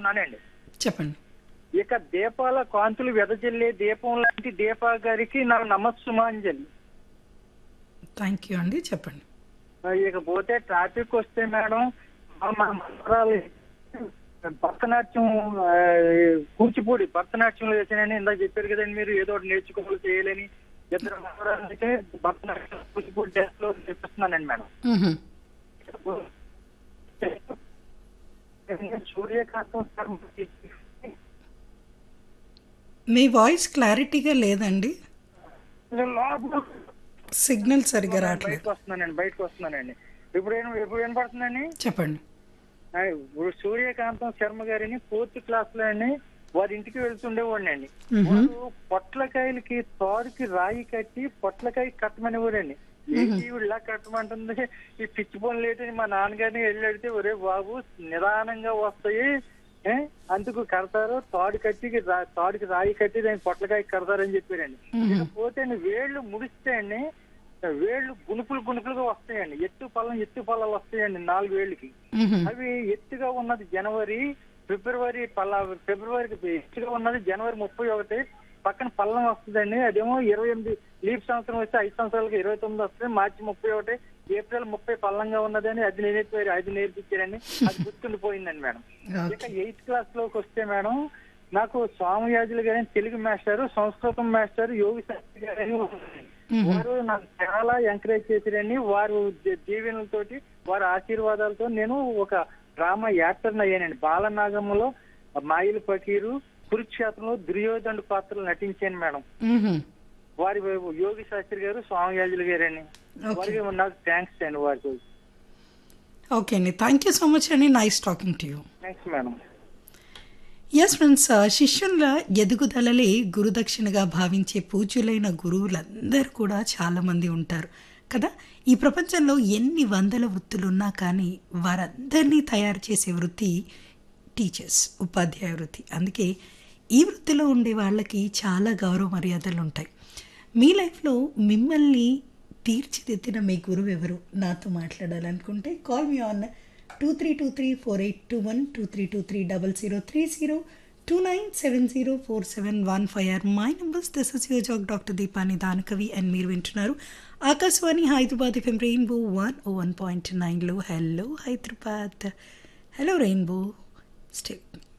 ఉన్నానండి చెప్పండి ఇక దీపాల కాంతులు వెదజల్లే దీపం లాంటి దీపా గారికి నా నమస్సుమాంజలి థ్యాంక్ యూ అండి చెప్పండి ఇకపోతే ట్రాఫిక్ వస్తే మేడం మా మా మనవరాలు భరతనాట్యం ఆ, కూచిపూడి భరతనాట్యంలో వేసానని ఇందాక చెప్పారు కదండి మీరు ఏదో ఒకటి నేర్చుకోవాలి చేయాలని ఇద్దరు మనవరాలు అయితే భరతనాట్యం కూచిపూడి డ్యాన్స్ లో చేపిస్తున్నానండి మేడం మ్హూ. సూర్యకాంతం సార్ మీ వాయిస్ క్లారిటీగా లేదండి లోపల సిగ్నల్ సరిగ్గా రావట్లేదు బయటకు వస్తున్నానండి బయటకు వస్తున్నానండి ఇప్పుడు ఏం ఇప్పుడు ఏం పడుతుందండి చెప్పండి ఆ, ఇప్పుడు సూర్యకాంతం శర్మ గారిని ఫోర్త్ క్లాస్ లో అండి వారి ఇంటికి వెళ్తుండేవాడిని అండి మ్హూ. వారు పొట్లకాయలకి తాడుకి రాయి కట్టి పొట్లకాయ కట్టమనేవారండి ఏంటి ఈవిడ ఇలా కట్టమంటుంది ఈ పిచ్చి పనులు ఏంటని మా నాన్నగారిని వెళ్ళి అడిగితే ఒరే బాబు నిదానంగా వస్తాయి ఏ? అందుకు కడతారు తాడు కట్టి రా- తాడుకి రాయి కట్టి దాని పొట్లకాయ కడతారని చెప్పారండి మ్మ్. ఇకపోతే వేళ్ళు ముడిస్తే అండి వేళ్ళు గుణుపులు గుణుపులుగా వస్తాయండి ఎత్తు పళ్ళం ఎత్తు పళ్ళాలు వస్తాయండి నాలుగు వేళ్ళకి మ్హూ. అవి ఎత్తుగా ఉన్నది జనవరి ఫిబ్రవరి పల్ల ఫిబ్రవరికి ఎత్తుగా ఉన్నది జనవరి ముప్పై ఒకటి పక్కన పల్లం వస్తుందండి అదేమో ఇరవై ఎనిమిది లీప్ సంవత్సరం వస్తే ఐదు సంవత్సరాలకి ఇరవై తొమ్మిది వస్తుంది మార్చి ముప్పై ఒకటి ఏప్రిల్ ముప్పై పల్లంగా ఉన్నదని అది నేర్పారు అది నేర్పించారండి అది గుర్తుండిపోయిందండి మేడం ఇక ఓకే ఎయిత్ క్లాస్ లోకి వస్తే మేడం నాకు స్వామియాజులు గారి తెలుగు మాస్టర్ సంస్కృతం మాస్టర్ యోగి శాస్త్రి గారు మ్హూ. వారు నాకు చాలా ఎంకరేజ్ చేశారండి వారు ది- దీవెనలతోటి వారి ఆశీర్వాదాలతో నేను ఒక డ్రామా యాక్టర్ అయ్యానండి బాలనాగంలో మాయిల్ ఫకీరు కురుక్షేత్రంలో దుర్యోధనుడు పాత్రలు నటించాను మేడం మ్హూ. వారి యోగి శాస్త్రి గారు స్వామియాజులు గారండి ఓకే వారికి నాకు థ్యాంక్స్ అండి వారికి ఓకే అండి థ్యాంక్ యూ సో మచ్ అండి nice talking to you thanks madam yes friends శిష్యుల ఎదుగుదలలే గురుదక్షిణగా భావించే పూజ్యులైన గురువులందరూ కూడా చాలామంది ఉంటారు కదా ఈ ప్రపంచంలో ఎన్ని వందల వృత్తులున్నా కానీ వారందరినీ తయారు చేసే వృత్తి టీచర్స్ ఉపాధ్యాయ వృత్తి అందుకే ఈ వృత్తిలో ఉండే వాళ్ళకి చాలా గౌరవ మర్యాదలు ఉంటాయి మీ లైఫ్లో మిమ్మల్ని తీర్చిదిద్దిన మీ గురువు ఎవరు నాతో మాట్లాడాలనుకుంటే call me on two three two three four eight two one two three two three double zero three zero two nine seven zero four seven one five or my numbers this is your Jack doctor Deepani Danakavi and మీరు వింటున్నారు Akashvani Hyderabad FM rainbow one O one point నైన్లో hello Hyderabad hello rainbow stay